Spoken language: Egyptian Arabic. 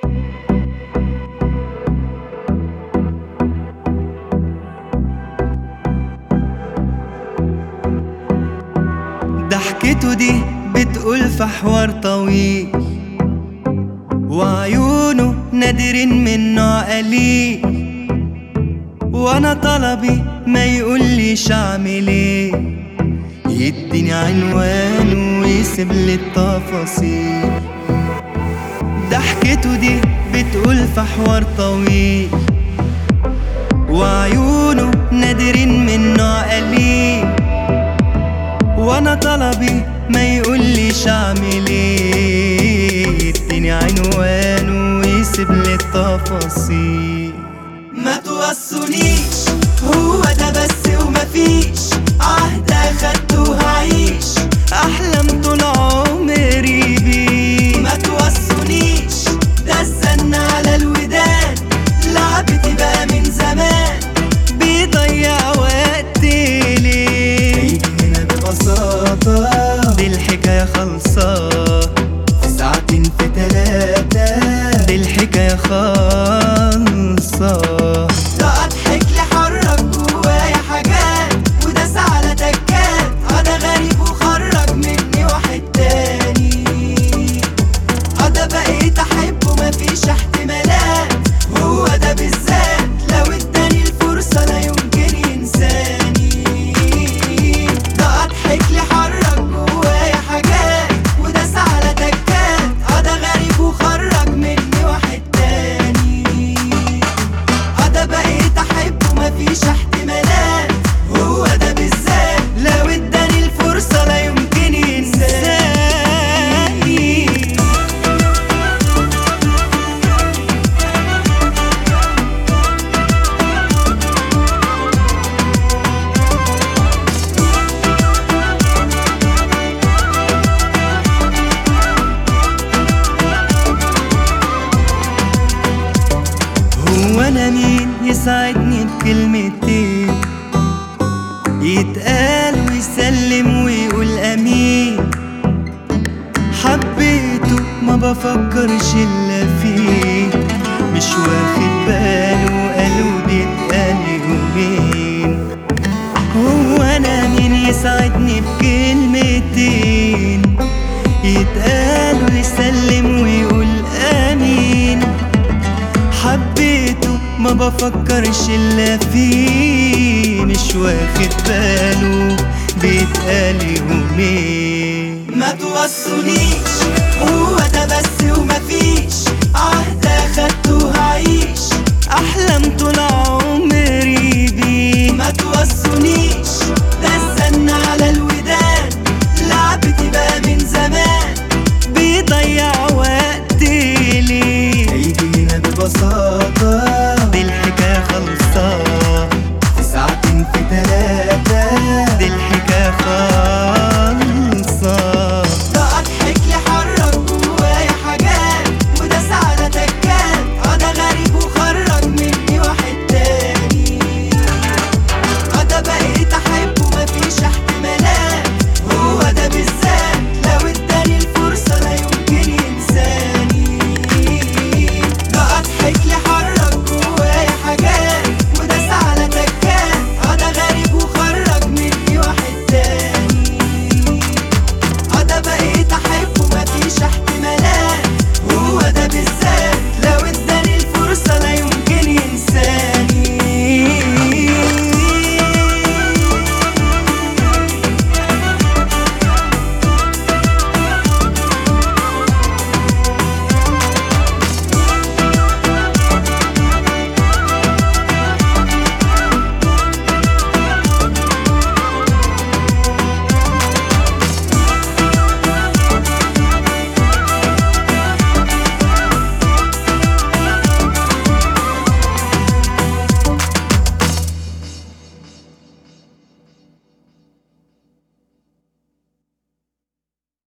ضحكته دي بتقول في حوار طويل وعيونه نادرين من نوع قليل وانا طلبي ما يقوليش اعمل ايه يديني عنوان ويسيب لي التفاصيل ضحكته دي بتقول في حوار طويل وعيونه نادرين من نوع قليل وانا طلبي ما يقوليش اعمل ايه يديني عنوان ويسيب لي التفاصيل ما توصونيش هو ده بس ومفيش عهد اخدته وهعيش احلم طول عمري بيه ما توصونيش ده الزن على الودان لعبتي بقى من زمان بيضيع وقتي ليه هنا ببساطة دي الحكاية خلصة في ساعتين في تلاتة دي الحكاية خلصة ده اضحك لحرك جوايا حاجات وداس على تكات انا غريب وخرج مني واحد تاني انا بقيت احبه مفيش احتمالات هو ده بالذات لو اداني الفرصة لا يمكن ينساني ده اضحك لحرك جوايا حاجات وداس على تكات انا غريب وخرج مني واحد تاني انا بقيت احبه مفيش احتمالات هو ده بالذات لو اداني الفرصة لا يمكن ينساني هو انا مين يساعدني بكلمتين يتقال ويسلم ويقول امين حبيته ما بفكرش الا فيه مش واخد باله قالوا بيتقال يومين هو انا مين يساعدني بكلمتين يتقال ويسلم ويقول امين حبيته ما بفكرش الا فيه مش واخد باله بيتقال يومين ما توصونيش هو ده بس وما